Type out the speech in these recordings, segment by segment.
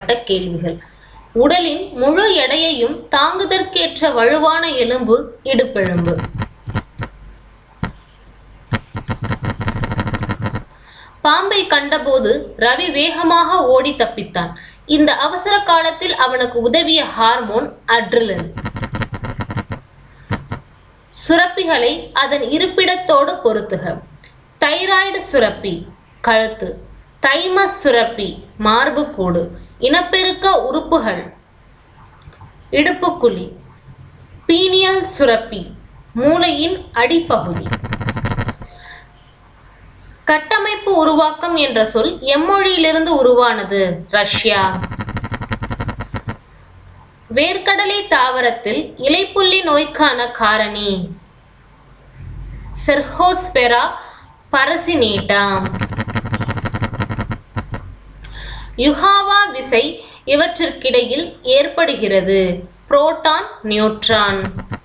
கேள்விகள் உடலின் முழு எடையையும் தாங்குதற்கேற்ற வலுவான எலும்பு இடுப்பெலும்பு பாம்பை கண்டபோது ரவி வேகமாக ஓடி தப்பித்தான் இந்த அவசர காலத்தில் அவனுக்கு உதவிய ஹார்மோன் அட்ரிலின் சுரப்பிகளை அதன் இருப்பிடத்தோடு பொருத்துக தைராய்டு சுரப்பி கழுத்து தைமஸ் சுரப்பி மார்புக்கூடு இனப்பெருக்க உறுப்புகள் இடுப்புக்குழி பீனியல் சுரப்பி மூளையின் அடிப்பகுதி கட்டமைப்பு உருவாக்கம் என்ற சொல் எம்மொழியிலிருந்து உருவானது ரஷ்யா வேர்க்கடலை தாவரத்தில் இலைப்புள்ளி நோய்க்கான காரணி செர்ஹோஸ்பெரா பரசினேட்டா யுகாவா விசை இவற்றிற்கிடையில் ஏற்படுகிறது புரோட்டான் நியூட்ரான்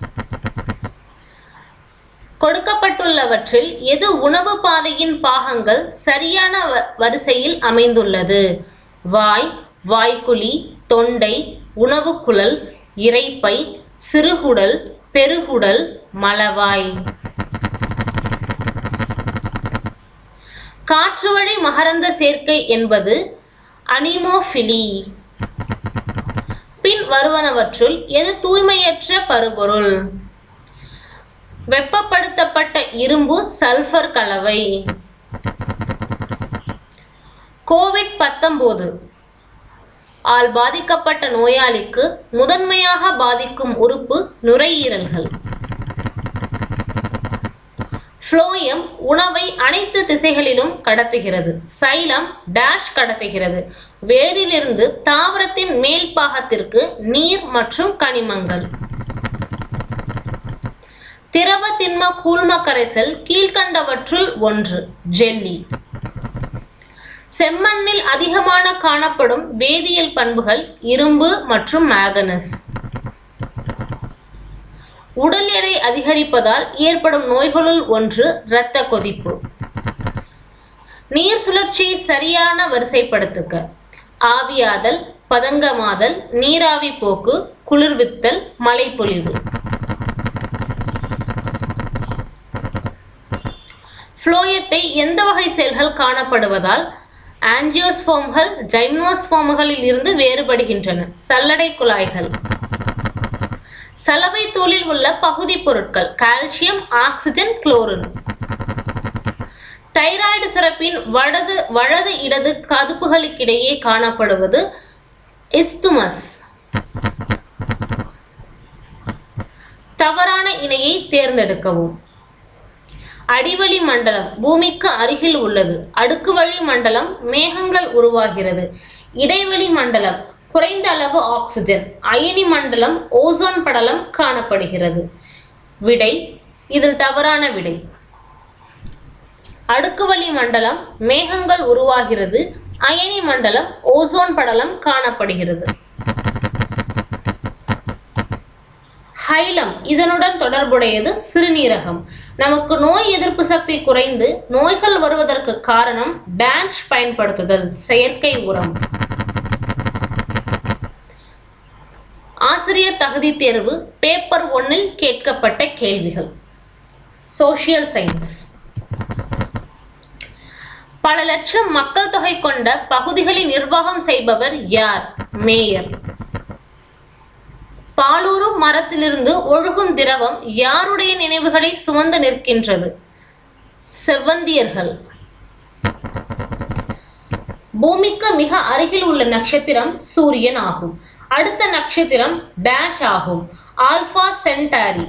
கொடுக்கப்பட்டுள்ளவற்றில் எது உணவு பாதையின் பாகங்கள் சரியான வ- வரிசையில் அமைந்துள்ளது வாய் வாய்க்குழி தொண்டை உணவுக்குழல் இரைப்பை சிறுகுடல் பெருகுடல் மலவாய் காற்றுவழி மகரந்த சேர்க்கை என்பது அனிமோஃபிலி பின் வருவனவற்றுள் எது தூய்மையற்ற பருப்பொருள் வெப்பப்படுத்தப்பட்ட இரும்பு சல்பர் கலவை கோவிட் பத்தொன்பது ஆல் பாதிக்கப்பட்ட நோயாளிக்கு முதன்மையாக பாதிக்கும் உறுப்பு நுரையீரல்கள் ஃப்ளோயம் உணவை அனைத்து திசைகளிலும் கடத்துகிறது சைலம் டேஷ் கடத்துகிறது வேரிலிருந்து தாவரத்தின் மேல் பாகத்திற்கு நீர் மற்றும் கனிமங்கள் திரவ திண்ம கூழ்ம கரைசல் கீழ்கண்டவற்றுள் ஒன்று ஜெல்லி செம்மண்ணில் அதிகமான காணப்படும் வேதியியல் பண்புகள் இரும்பு மற்றும் மேகனஸ் உடல் எடை அதிகரிப்பதால் ஏற்படும் நோய்களுள் ஒன்று இரத்த கொதிப்பு நீர் சுழற்சியை சரியான வரிசைப்படுத்துக ஆவியாதல் பதங்கமாதல் நீராவி போக்கு குளிர்வித்தல் மழைப்பொழிவு ஃப்ளோயத்தை எந்த வகை செல்கள் காணப்படுவதால் ஆஞ்சியோஸ்போம்கள் ஜைம்னோஸ்போம்களில் இருந்து வேறுபடுகின்றன சல்லடை குழாய்கள் சலவை தூளில் உள்ள பகுதி பொருட்கள் கால்சியம் ஆக்சிஜன் குளோரின் தைராய்டு சுரப்பின் வடது வலது இடது கதுப்புகளுக்கிடையே காணப்படுவது இஸ்துமஸ் தவறான இணையை தேர்ந்தெடுக்கவும் அடிவளி மண்டலம் பூமிக்கு அருகில் உள்ளது அடுக்கு வழி மண்டலம் மேகங்கள் உருவாகிறது இடைவெளி மண்டலம் குறைந்த அளவு ஆக்சிஜன் அயனி மண்டலம் ஓசோன் படலம் காணப்படுகிறது விடை இதில் தவறான விடை அடுக்கு வழி மண்டலம் மேகங்கள் உருவாகிறது அயனி மண்டலம் ஓசோன் படலம் காணப்படுகிறது ஹைலம் இதனுடன் தொடர்புடையது சிறுநீரகம் நமக்கு நோய் எதிர்ப்பு சக்தி குறைந்து நோய்கள் வருவதற்கு காரணம் டான்ஸ் பயன்படுத்துதல் செயற்கை உரம் ஆசிரியர் தகுதி தேர்வு பேப்பர் ஒன்னில் கேட்கப்பட்ட கேள்விகள் சோஷியல் சயின்ஸ் பல லட்சம் மக்கள் தொகை கொண்ட பகுதிகளை நிர்வாகம் செய்பவர் யார் மேயர் பாலூரும் மரத்திலிருந்து ஒழுகும் திரவம் யாருடைய நினைவுகளை சுமந்து நிற்கின்றது செவ்வந்தியர்கள் பூமிக்கு மிக அருகில் உள்ள நட்சத்திரம் சூரியன் ஆகும் அடுத்த நட்சத்திரம் டேஷ் ஆகும் ஆல்பா சென்டாரி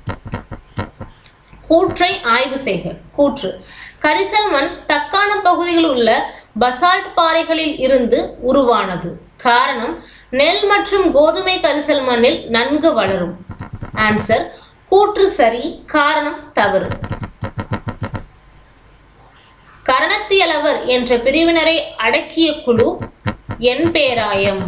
கூற்றை ஆய்வு செய்க கூற்று கரிசல் மண் தக்கான பகுதியில் உள்ள பசால்ட் பாறைகளில் இருந்து உருவானது காரணம் நெல் மற்றும் கோதுமை கரிசல் மண்ணில் நன்கு வளரும் ஆன்சர் கூற்று சரி காரணம் தவறு கரணத்தியலவர் என்ற பிரிவினரை அடக்கிய குழு என் பேராயம்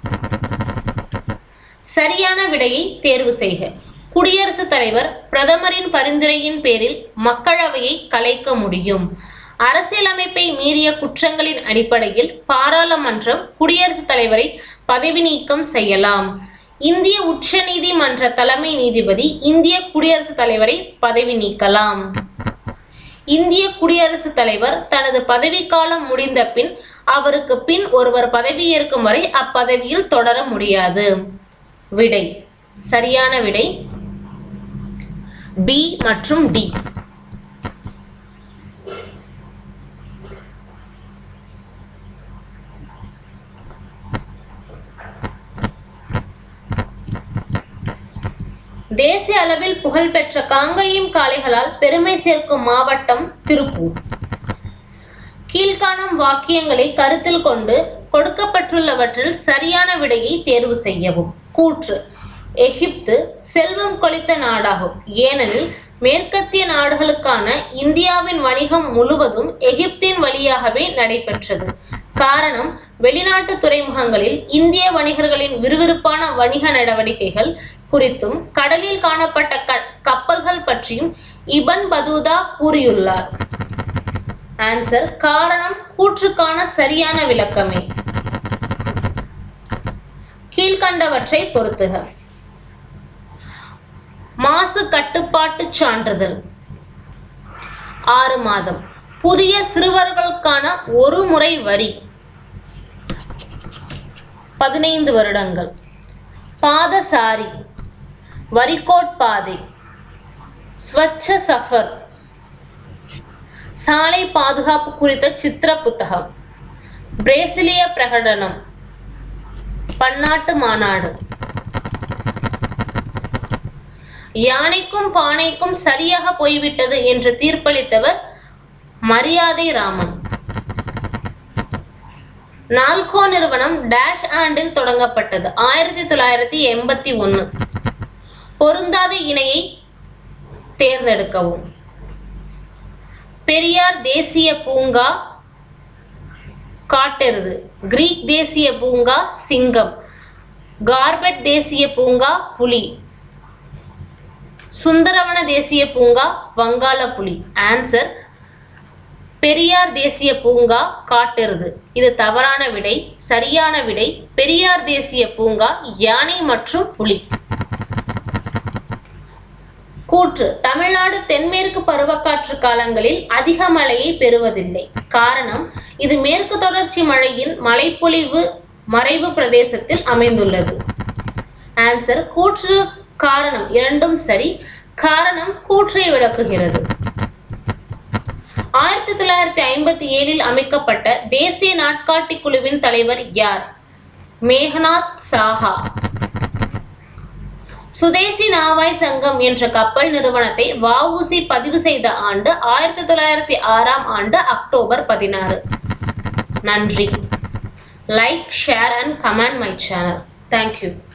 சரியான விடையை தேர்வு செய்க குடியரசுத் தலைவர் பிரதமரின் பரிந்துரையின் பேரில் மக்களவையை கலைக்க முடியும் அரசியலமைப்பை மீறிய குற்றங்களின் அடிப்படையில் பாராளுமன்றம் குடியரசுத் தலைவரை பதவி நீக்கம் செய்யலாம் இந்திய உச்ச நீதிமன்ற தலைமை நீதிபதி இந்திய குடியரசுத் தலைவரை பதவி நீக்கலாம் இந்திய குடியரசுத் தலைவர் தனது பதவிக்காலம் முடிந்த பின் அவருக்கு பின் ஒருவர் பதவியேற்கும் வரை அப்பதவியில் தொடர முடியாது விடை சரியான விடை பி மற்றும் டி தேசிய அளவில் புகழ்பெற்ற காங்கேயம் காளைகளால் பெருமை சேர்க்கும் மாவட்டம் திருப்பூர் கீழ்காணும் வாக்கியங்களை கருத்தில் கொண்டு கொடுக்கப்பட்டுள்ளவற்றில் சரியான விடையை தேர்வு செய்யவும் கூற்று எகிப்து செல்வம் கொளித்த நாடாகும் ஏனெனில் மேற்கத்திய நாடுகளுக்கான இந்தியாவின் வணிகம் முழுவதும் எகிப்தின் வழியாகவே நடைபெற்றது காரணம் வெளிநாட்டு துறைமுகங்களில் இந்திய வணிகர்களின் விறுவிறுப்பான வணிக நடவடிக்கைகள் குறித்தும் கடலில் காணப்பட்ட க- கப்பல்கள் பற்றியும் இபன் பதூதா கூறியுள்ளார் ஆன்சர் காரணம் கூற்றுக்கான சரியான விளக்கமே கீழ்கண்டவற்றை பொருத்துக மாசு கட்டுப்பாட்டு சான்றிதழ் ஆறு மாதம் புதிய சிறுவர்களுக்கான ஒரு முறை வரி பதினைந்து வருடங்கள் பாதசாரி வரிகோட் பாதை ஸ்வச்ச சஃபர் சாலை பாதுகாப்பு குறித்த சித்திர புத்தகம் பிரேசிலிய பிரகடனம் பன்னாட்டு மாநாடு யானைக்கும் பானைக்கும் சரியாக போய்விட்டது என்று தீர்ப்பளித்தவர் மரியாதை ராமன் நால்கோ நிறுவனம் டேஷ் ஆண்டில் தொடங்கப்பட்டது ஆயிரத்தி தொள்ளாயிரத்தி எண்பத்தி ஒன்று பொருந்தாத இணையை தேர்ந்தெடுக்கவும் பெரியார் தேசிய பூங்கா காட்டெருது கிரீக் தேசிய பூங்கா சிங்கம் கார்பெட் தேசிய பூங்கா புலி சுந்தரவன தேசிய பூங்கா வங்காள புலி ஆன்சர் பெரியார் தேசிய பூங்கா காட்டெருது இது தவறான விடை சரியான விடை பெரியார் தேசிய பூங்கா யானை மற்றும் புலி கூற்று தமிழ்நாடு தென்மேற்கு பருவக்காற்று காலங்களில் அதிக மழையை பெறுவதில்லை காரணம் இது மேற்கு தொடர்ச்சி மழையின் மழைப்பொழிவு மறைவு பிரதேசத்தில் அமைந்துள்ளது ஆன்சர் கூற்று காரணம் இரண்டும் சரி காரணம் கூற்றை விளக்குகிறது ஆயிரத்தி தொள்ளாயிரத்தி ஐம்பத்தி ஏழில் அமைக்கப்பட்ட தேசிய நாட்காட்டி குழுவின் தலைவர் யார் மேகநாத் சாஹா சுதேசி நாவாய் சங்கம் என்ற கப்பல் நிறுவனத்தை வஉசி பதிவு செய்த ஆண்டு ஆயிரத்தி தொள்ளாயிரத்தி ஆறாம் ஆண்டு அக்டோபர் பதினாறு நன்றி like share and comment my channel thank you